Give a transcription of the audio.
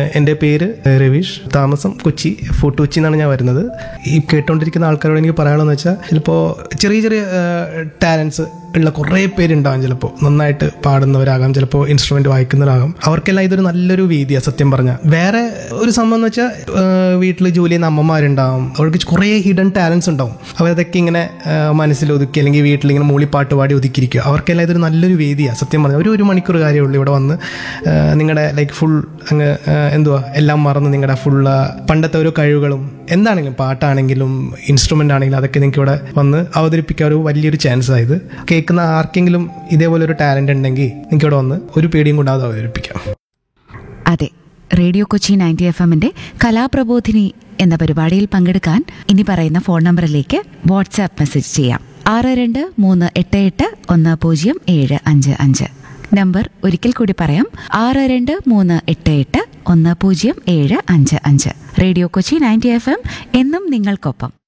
എൻ്റെ പേര് രവീഷ് താമസം കൊച്ചി ഫോർട്ട് കൊച്ചി എന്നാണ് ഞാൻ വരുന്നത് ഈ കേട്ടോണ്ടിരിക്കുന്ന ആൾക്കാരോട് എനിക്ക് പറയാനുള്ളതെന്ന് വെച്ചാൽ ചിലപ്പോൾ ചെറിയ ചെറിയ ടാലൻസ് ഉള്ള കുറേ പേരുണ്ടാകും ചിലപ്പോൾ നന്നായിട്ട് പാടുന്നവരാകാം ചിലപ്പോൾ ഇൻസ്ട്രുമെന്റ് വായിക്കുന്നവരാകാം അവർക്കെല്ലാം ഇതൊരു നല്ലൊരു വേദിയാണ് സത്യം പറഞ്ഞാൽ വേറെ ഒരു സംഭവം എന്ന് വെച്ചാൽ വീട്ടിൽ ജോലി ചെയ്യുന്ന അമ്മമാരുണ്ടാവും അവർക്ക് കുറേ ഹിഡൻ ടാലൻസ് ഉണ്ടാവും അവരതൊക്കെ ഇങ്ങനെ ആ, മനസ്സിൽ ഒതുക്കി അല്ലെങ്കിൽ വീട്ടിൽ ഇങ്ങനെ മൂളിപ്പാട്ട് പാടി ഒതുക്കിയിരിക്കുക അവർക്കെല്ലാം ഇതൊരു നല്ലൊരു വേദിയാണ് സത്യം പറഞ്ഞാൽ ഒരു ഒരു മണിക്കൂർ കാര്യമുള്ളൂ ഇവിടെ വന്ന് നിങ്ങളുടെ ലൈക്ക് ഫുൾ അങ്ങ് ആ, എന്തുവാ എല്ലാം മറന്ന് നിങ്ങളുടെ ഫുൾ പണ്ടത്തെ ഓരോ കഴിവുകളും എന്താണെങ്കിലും പാട്ടാണെങ്കിലും ഇൻസ്ട്രുമെന്റ് ആണെങ്കിലും അതൊക്കെ നിങ്ങൾക്ക് ഇവിടെ വന്ന് അവതരിപ്പിക്കാൻ ഒരു വലിയൊരു ചാൻസ് ആയത് കേൾക്കുന്ന ആർക്കെങ്കിലും ഇതേപോലെ ഒരു ടാലന്റ് ഉണ്ടെങ്കിൽ നിങ്ങൾക്ക് ഇവിടെ വന്ന് ഒരു പേടിയും കൂടാതെ അവതരിപ്പിക്കാം അതെ റേഡിയോ കൊച്ചി നയൻറ്റി എഫ് എമ്മിന്റെ കലാപ്രബോധിനി എന്ന പരിപാടിയിൽ പങ്കെടുക്കാൻ ഇനി പറയുന്ന ഫോൺ നമ്പറിലേക്ക് വാട്സാപ്പ് മെസ്സേജ് ചെയ്യാം ആറ് രണ്ട് മൂന്ന് എട്ട് എട്ട് ഒന്ന് പൂജ്യം ഏഴ് അഞ്ച് അഞ്ച് നമ്പർ ഒരിക്കൽ കൂടി പറയാം ആറ് രണ്ട് മൂന്ന് എട്ട് എട്ട് ഒന്ന് പൂജ്യം ഏഴ് അഞ്ച് അഞ്ച് radio Kochi ninety F M എന്നും നിങ്ങൾക്കൊപ്പം